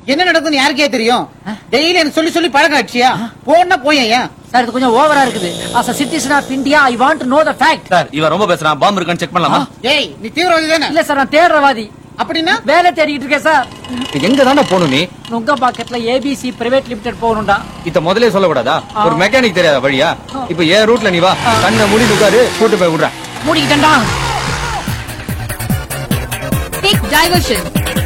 என்ன நடக்குதுன்னு யாருக்கே தெரியும் டெய்லி எனக்கு சொல்லி சொல்லி பழக்கம் ஆச்சியா போனா போயேன் சார் இது கொஞ்சம் ஓவரா இருக்குது as a citizen of India I want know the fact sir இவன் ரொம்ப பேசுறான் பாம்பு இருக்கான்னு செக் பண்ணலாமா ஏய் நீ தீவிரவாதி தானே இல்ல சார் நான் தேடுறவாதி அப்படின்னா வேலை தேடிட்டு இருக்கேன் சார் எங்க தானே போகணும் நீ நுங்க பாக்கெட்ல ஏபிசி பிரைவேட் லிமிடெட் போகணும்டா இத முதல்ல சொல்லக்கூடாதா ஒரு மெக்கானிக் தெரியாத வழியா இப்ப ஏன் ரூட்ல நீ வா கண்ணை மூடி உட்காரு கூட்டு போய் விடுறேன் மூடிக்கிட்டேன்டா Take diversion.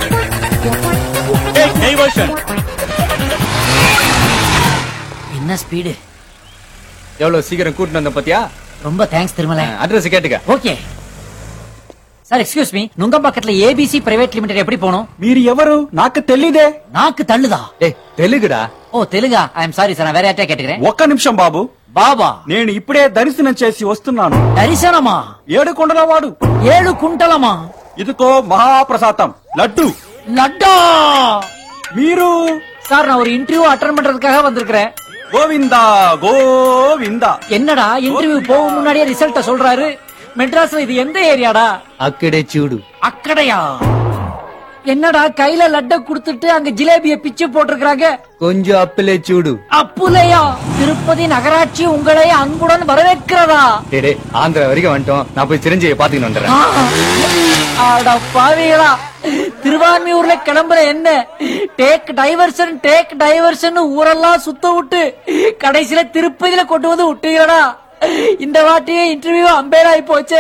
என்ன ஸ்பீடு எவ்வளவு சீக்கிரம் கூட்டிட்டு வந்த பாத்தியா ரொம்ப தேங்க்ஸ் திருமலை அட்ரஸ் கேட்டுக்க ఓకే సార్ ఎక్స్క్యూజ్ మీ నుంగంపాకట్ల ఏబీసీ ప్రైవేట్ లిమిటెడ్ ఎప్పుడు పోను మీరు ఎవరు నాకు తెలీదే నాకు తల్లుదా டேய் தெலுங்குடா ఓ తెలుగా ఐఎమ్ సారీ సార్ వేరే అట్టే కేటగిరీ ఒక్క నిమిషం బాబు బాబా నేను ఇప్పుడే దర్శనం చేసి వస్తున్నాను దర్శనమా ఏడు కొండల వాడు ఏడు కుంటలమా ఇదిగో మహాప్రసాదం లడ్డు லட்டா మీరు சார் நான் ஒரு இன்டர்வியூ அட்டன் பண்றதுக்காக வந்திருக்கிறேன் గోవిందా గోవిందా என்னடா இன்டர்வியூ போக முன்னாடியே ரிசல்ட்ட சொல்றாரு மெட்ராஸ்ல இது எந்த ஏரியாடா அக்கடே சூடு அக்கடையா என்னடா கையில லட்ட குடுத்துட்டு அங்க ஜிலேபிய பிச்சு போட்டிருக்காங்க கொஞ்சம் அப்பிலே சூடு அப்புலையா திருப்பதி நகராட்சி உங்களை அன்புடன் வரவேற்கிறதா டேய் டேய், ஆந்திரா வரைக்கும் வந்துட்டோம் நான் போய் சிரஞ்சீவியை பாத்துக்கிட்டு வந்துடுறேன் ஆடா பாவிகளா திருவான்மியூர்ல கிளம்புற என்ன டேக் டைவர்ஷன் டேக் டைவர்ஷன் ஊரெல்லாம் சுத்த விட்டு கடைசியில திருப்பதியில கொண்டு வந்து விட்டீங்களா இந்த வாட்டியே இன்டர்வியூ அம்பேர் ஆயி போச்சே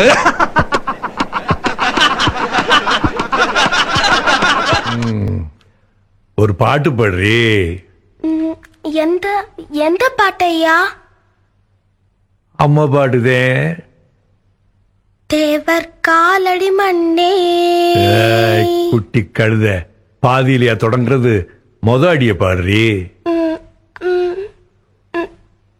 ஒரு பாட்டு பாடுறி எந்த எந்த பாட்டையா அம்மா பாடுதே தேவர் காலடி மண்ணே ஏய், குட்டி கழுத பாதியிலையா தொடங்குறது மொத அடிய பாடுறி